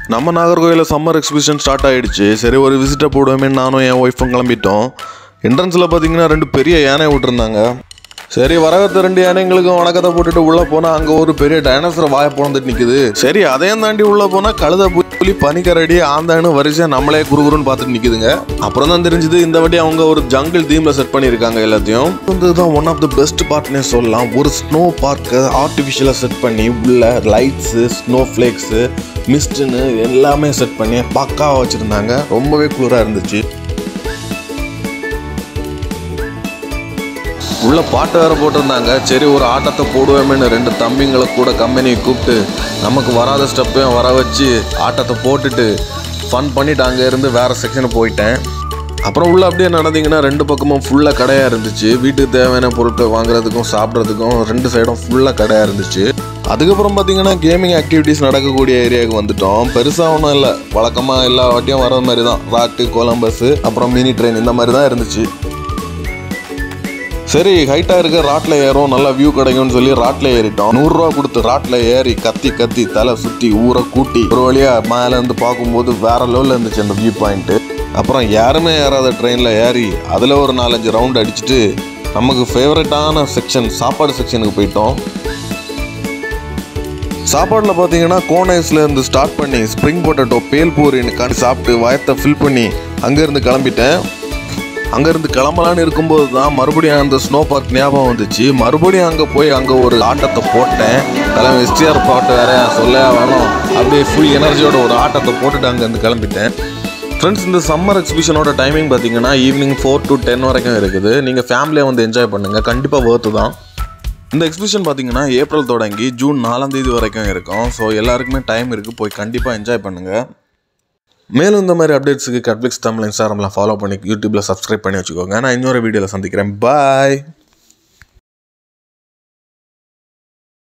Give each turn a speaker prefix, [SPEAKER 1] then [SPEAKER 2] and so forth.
[SPEAKER 1] நம்ம நாகர்கோயிலில் summer exhibition start ஆயிடுச்சு சரி ஒரு விசிட்டை போடுவோமே நானும் என் ஒய்ஃபும் கிளம்பிட்டோம் என்ட்ரன்ஸில் பார்த்தீங்கன்னா ரெண்டு பெரிய யானை விட்டுருந்தாங்க சரி வரகத்த ரெண்டு யானைங்களுக்கும் வணக்கத்தை போட்டுட்டு உள்ளே போனால் அங்கே ஒரு பெரிய டைனோசர் வாயை பிறந்துட்டு நிற்குது சரி அதையும் தாண்டி உள்ளே போனால் கழுத புலி பனிக்கரடி ஆந்தான்னு வரிசையாக நம்மளே குறுகுறுன்னு பார்த்துட்டு நிற்குதுங்க அப்புறம் தான் தெரிஞ்சது இந்த வாட்டி அவங்க ஒரு ஜங்கிள் தீமில் செட் பண்ணியிருக்காங்க எல்லாத்தையும் வந்து தான் ஒன் ஆஃப் த பெஸ்ட் பார்ட்னே சொல்லலாம் ஒரு ஸ்னோ பார்க்கை ஆர்டிஃபிஷியலாக செட் பண்ணி உள்ள லைட்ஸு ஸ்னோ ஃப்ளேக்ஸு மிஸ்ட்டுன்னு எல்லாமே செட் பண்ணி பக்காவாக வச்சுருந்தாங்க ரொம்பவே குளிராக இருந்துச்சு உள்ள பாட்டு வேற போட்டிருந்தாங்க சரி ஒரு ஆட்டத்தை போடுவோமேன்னு ரெண்டு தம்பிங்களை கூட கம்பெனியை கூப்பிட்டு நமக்கு வராத ஸ்டெப்பையும் வர வச்சு ஆட்டத்தை போட்டுட்டு ஃபன் பண்ணிட்டு அங்கே இருந்து வேற செக்ஷனுக்கு போயிட்டேன் அப்புறம் உள்ள அப்படியே நடந்தீங்கன்னா ரெண்டு பக்கமும் ஃபுல்லாக கடையாக இருந்துச்சு வீட்டுக்கு தேவையான பொருட்கள் வாங்குறதுக்கும் சாப்பிட்றதுக்கும் ரெண்டு சைடும் ஃபுல்லாக கடையாக இருந்துச்சு அதுக்கப்புறம் பார்த்தீங்கன்னா கேமிங் ஆக்டிவிட்டீஸ் நடக்கக்கூடிய ஏரியாவுக்கு வந்துட்டோம் பெருசாக ஒன்றும் இல்லை வழக்கமாக எல்லா வாட்டியும் வர மாதிரி தான் ராட்டு கொலம்பஸ் அப்புறம் மினி ட்ரெயின் இந்த மாதிரி தான் இருந்துச்சு சரி ஹைட்டாக இருக்க ராட்டில் ஏறும் நல்லா வியூ கிடைக்கும்னு சொல்லி ராட்டில் ஏறிட்டோம் நூறுரூவா கொடுத்து ராட்டில் ஏறி கத்தி கத்தி தலை சுற்றி ஊரை கூட்டி ஒரு வழியாக மேலே இருந்து பார்க்கும்போது வேற லெவலில் இருந்துச்சு அந்த வியூ பாயிண்ட்டு அப்புறம் யாருமே ஏறாத ட்ரெயினில் ஏறி அதில் ஒரு நாலஞ்சு ரவுண்ட் அடிச்சுட்டு நமக்கு ஃபேவரட்டான செக்ஷன் சாப்பாடு செக்ஷனுக்கு போயிட்டோம் சாப்பாடில் பார்த்தீங்கன்னா கோனைஸ்ல இருந்து ஸ்டார்ட் பண்ணி ஸ்ப்ரிங் பொட்டேட்டோ பேல் பூரின்னு காட்டி சாப்பிட்டு வயத்தை ஃபில் பண்ணி அங்கேருந்து கிளம்பிட்டேன் அங்கேருந்து கிளம்பலான்னு இருக்கும்போது தான் மறுபடியும் அந்த ஸ்னோ பார்க் ஞாபகம் வந்துச்சு மறுபடியும் அங்கே போய் அங்கே ஒரு ஆட்டத்தை போட்டேன் அதெல்லாம் எஸ்டிஆர் பாட்டு வேற சொல்ல வேணும் அப்படியே ஃபுல் எனர்ஜியோட ஒரு ஆட்டத்தை போட்டுட்டு அங்கேருந்து கிளம்பிட்டேன் ஃப்ரெண்ட்ஸ் இந்த சம்மர் எக்ஸிபிஷனோட டைமிங் பார்த்தீங்கன்னா ஈவினிங் ஃபோர் டு டென் வரைக்கும் இருக்குது நீங்கள் ஃபேமிலியாக வந்து என்ஜாய் பண்ணுங்கள் கண்டிப்பாக ஒர்த்து தான் இந்த எக்ஸிபிஷன் பார்த்தீங்கன்னா ஏப்ரல் தொடங்கி ஜூன் நாலாம் தேதி வரைக்கும் இருக்கும் ஸோ எல்லாருக்குமே டைம் இருக்குது போய் கண்டிப்பாக என்ஜாய் பண்ணுங்கள் மேலும் இந்த மாதிரி அப்டேட்ஸுக்கு கட்ஃப்ளிக்ஸ் தமிழ் இன்ஸ்டாகிராமில் ஃபாலோ பண்ணி யூடியூப்பில் சப்ஸ்கிரைப் பண்ணி வச்சுக்கோங்க நான் இன்னொரு வீடியோவில் சந்திக்கிறேன் பாய்